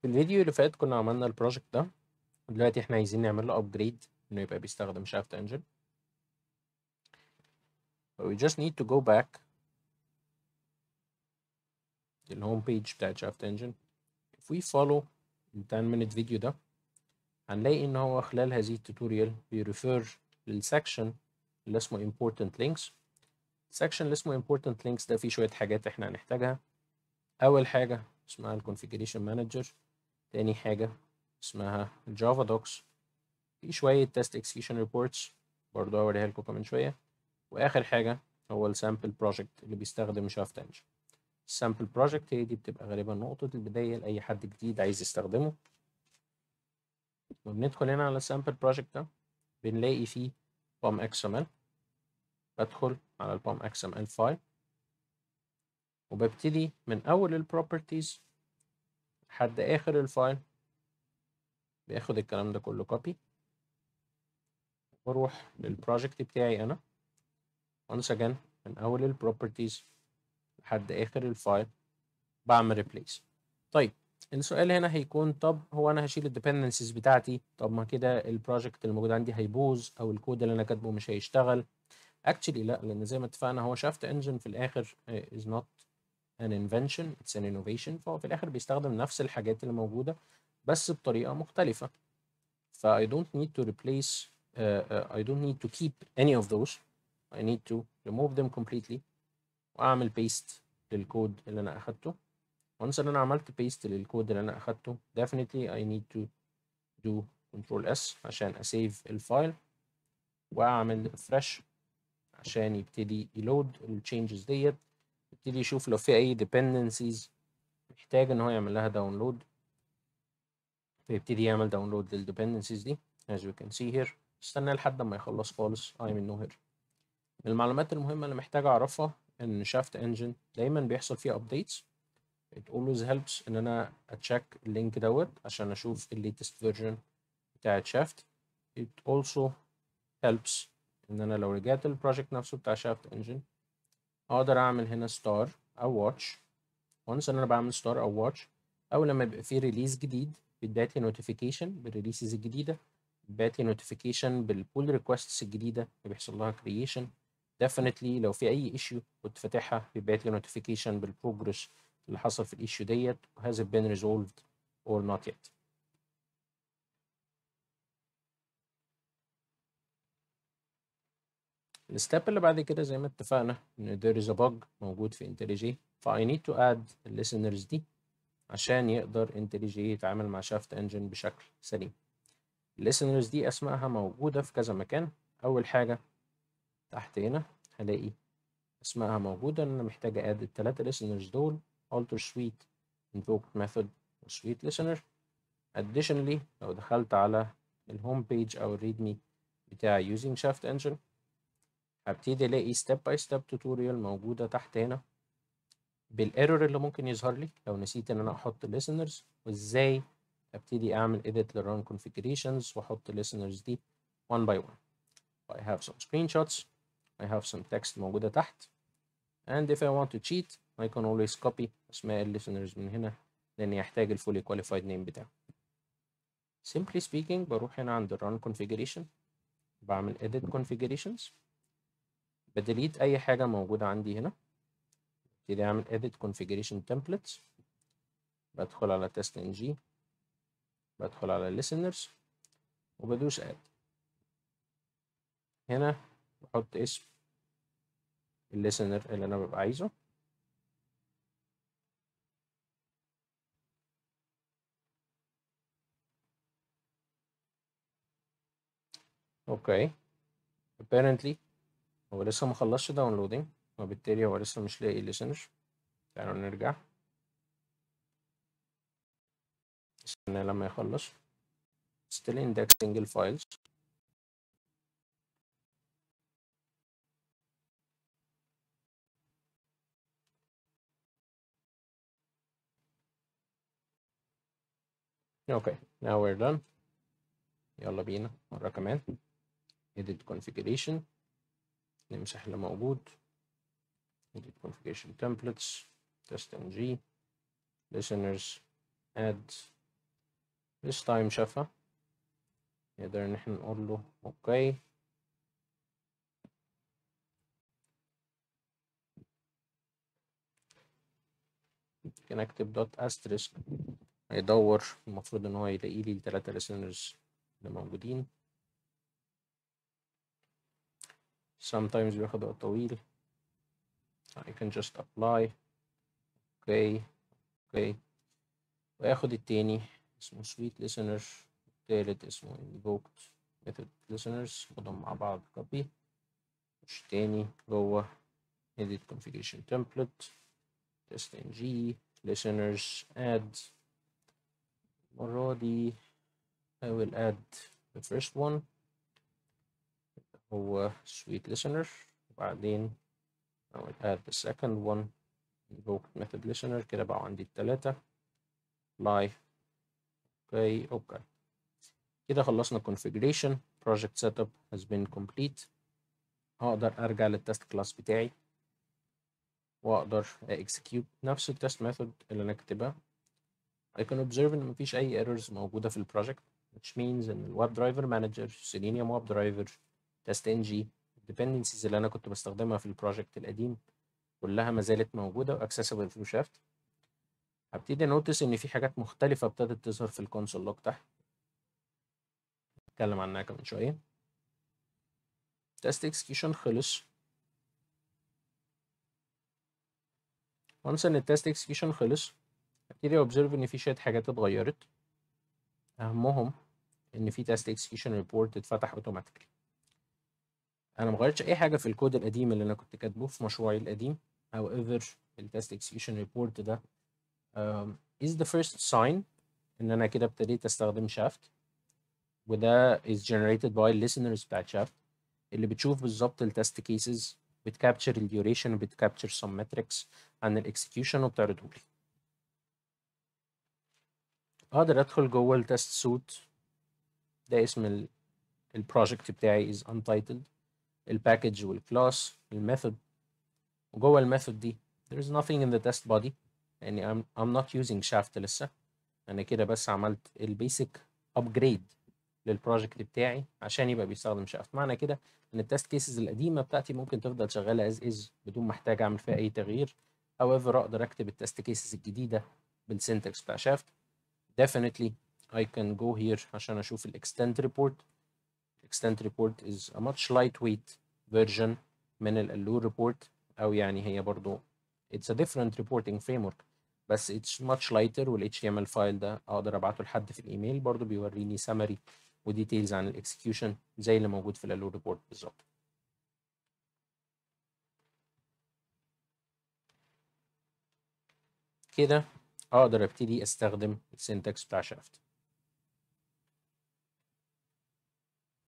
في الفيديو اللي فات كنا عملنا البروجكت ده دلوقتي احنا عايزين نعمل له ابجريد انه يبقى بيستخدم شافت انجن we just need to go back للهوم بيج بتاعت شافت انجن if we follow ال 10 minute فيديو ده هنلاقي ان هو خلال هذه التوتوريال بيريفير للسكشن اللي اسمه important links السكشن اللي اسمه important links ده فيه شوية حاجات احنا هنحتاجها أول حاجة اسمها ال configuration manager تاني حاجة اسمها الجافا دوكس في شوية test execution reports برضه هوريها لكم كمان شوية وآخر حاجة هو السامبل بروجكت اللي بيستخدم شافت انجن السامبل بروجكت هي دي بتبقى غالبا نقطة البداية لأي حد جديد عايز يستخدمه وبندخل هنا على السامبل بروجكت ده بنلاقي فيه بام XML بدخل على البام XML فايل وببتدي من أول البروبرتيز لحد آخر الفايل باخد الكلام ده كله كوبي واروح للبروجكت بتاعي أنا once again من أول البروبرتيز لحد آخر الفايل بعمل replace طيب السؤال هنا هيكون طب هو أنا هشيل الديبندنسز بتاعتي طب ما كده البروجكت الموجود عندي هيبوظ أو الكود اللي أنا كاتبه مش هيشتغل actually لا لأن زي ما اتفقنا هو شافت انجن في الآخر is not an invention it's an innovation فهو في الآخر بيستخدم نفس الحاجات اللي موجودة بس بطريقة مختلفة ف I don't need to replace uh, uh, I don't need to keep any of those I need to remove them completely وأعمل paste للكود اللي أنا أخدته once إن أنا عملت paste للكود اللي أنا أخدته definitely I need to do control S عشان أسيف الفايل وأعمل refresh عشان يبتدي يلود التشينجز ديت يبتدي يشوف لو في أي dependencies محتاج إن هو يعمل لها داونلود فيبتدي يعمل داونلود للdependencies دي as we can see here استنى لحد ما يخلص خالص I'm in no hurry من المعلومات المهمة اللي محتاج أعرفها إن شافت انجن دايما بيحصل فيه updates it always helps إن أنا أتشيك اللينك دوت عشان أشوف ال latest version بتاعت شافت it also helps إن أنا لو رجعت للبروجكت نفسه بتاع شافت انجن أقدر أعمل هنا ستار أو واتش once إن أنا بعمل ستار أو واتش أول لما يبقى فيه ريليز جديد بيتبعت لي نوتيفيكيشن بالريليسز الجديدة بيتبعت لي نوتيفيكيشن بالبول ريكوستس الجديدة اللي بيحصل لها كرييشن definitely لو في اي ايشيو كنت فاتحها بيبعت لي نوتيفيكيشن بالبروجرس اللي حصل في الايشيو ديت has it been resolved or not yet الستيب اللي بعد كده زي ما اتفقنا ان there is a bug موجود في IntelliJ ف I need to add listeners دي عشان يقدر IntelliJ يتعامل مع شافت انجن بشكل سليم listeners دي اسمائها موجودة في كذا مكان اول حاجة تحت هنا هلاقي اسمائها موجودة إن أنا محتاج أد التلاتة listeners دول alter suite invoked method و suite listener additionally لو دخلت على الهوم بيج أو الريدمي بتاع using shaft engine هبتدي ألاقي step by step tutorial موجودة تحت هنا بالايرور اللي ممكن يظهر لي لو نسيت إن أنا أحط listeners وإزاي أبتدي أعمل edit للrun configurations وأحط listeners دي one by one I have some screenshots I have some text موجودة تحت and if I want to cheat I can always copy أسماء ال listeners من هنا لأن يحتاج ال fully qualified name بتاعه simply speaking بروح هنا عند ال run configuration بعمل edit configurations بديليت أي حاجة موجودة عندي هنا ابتدي أعمل edit configuration templates بدخل على test ng بدخل على listeners وبدوس add هنا بحط اسم الليسنر اللي انا ببقى عايزه اوكي apparently هو لسه مخلصش داونلودينج وبالتالي هو لسه مش لاقي listener تعالوا نرجع استنى لما يخلص still indexing الفايلز اوكي now we're done يلا بينا مرة كمان edit configuration نمسح اللي موجود edit configuration templates test ng listeners add this time شافها نقدر ان احنا نقول له اوكي ممكن اكتب دوت استريسك هيدور المفروض ان هو يلاقي لي التلاتة listeners اللي موجودين sometimes بياخد وقت طويل I can just apply اوكي اوكي وياخد التاني اسمه sweet listener التالت اسمه invoked method listeners خدهم مع بعض copy مش تاني جوه edit configuration template test ng listeners add المرة دي I will add the first one هو sweet listener وبعدين I will add the second one invoked method listener كده بقى عندي التلاتة apply اوكي اوكي كده خلصنا configuration project setup has been complete هقدر ارجع للتست كلاس بتاعي واقدر execute نفس التست ميثود اللي انا كاتبها I can observe ان مفيش اي errors موجودة في البروجكت which means ان الويب درايفر مانجر selenium ويب درايفر تست ان جي dependencies اللي انا كنت بستخدمها في البروجكت القديم كلها ما زالت موجودة و accessible through شافت هبتدي نوتس ان في حاجات مختلفة ابتدت تظهر في الكونسول لوج تحت نتكلم عنها كمان شوية تست اكسكيوشن خلص وانس ان التست اكسكيوشن خلص هبتدي اوبزرف ان في شوية حاجات اتغيرت اهمهم ان في تست اكسكيوشن ريبورت اتفتح اوتوماتيكلي انا مغيرتش اي حاجة في الكود القديم اللي انا كنت كاتبه في مشروعي القديم however التست اكسكيوشن ريبورت ده um, is the first sign ان انا كده ابتديت استخدم شافت وده is generated by listeners بتاعت شافت اللي بتشوف بالظبط التست كيسز بتكابتشر الديوريشن وبتكابتشر some metrics عن الاكسكيوشن وبتعرضه لي اقدر ادخل جوه التست سوت ده اسم البروجكت بتاعي is untitled الباكج والكلاس الميثود وجوه الميثود دي there is nothing in the test body يعني I'm, I'm not using shaft لسه انا كده بس عملت البيسك ابجريد للبروجكت بتاعي عشان يبقى بيستخدم شافت معنى كده ان التست كيسز القديمه بتاعتي ممكن تفضل شغاله از از بدون ما احتاج اعمل فيها اي تغيير however اقدر اكتب التست كيسز الجديده بالسنتكس بتاع شافت definitely I can go here عشان اشوف الاكستنت ريبورت extent report is a much lightweight version من ال Allure report او يعني هي برضو it's a different reporting framework بس it's much lighter وال HTML فايل ده اقدر ابعته لحد في الايميل برضو بيوريني summary وديتيلز عن الاكسكيوشن زي اللي موجود في الالو ريبورت بالظبط كده اقدر ابتدي استخدم السنتكس بتاع شافت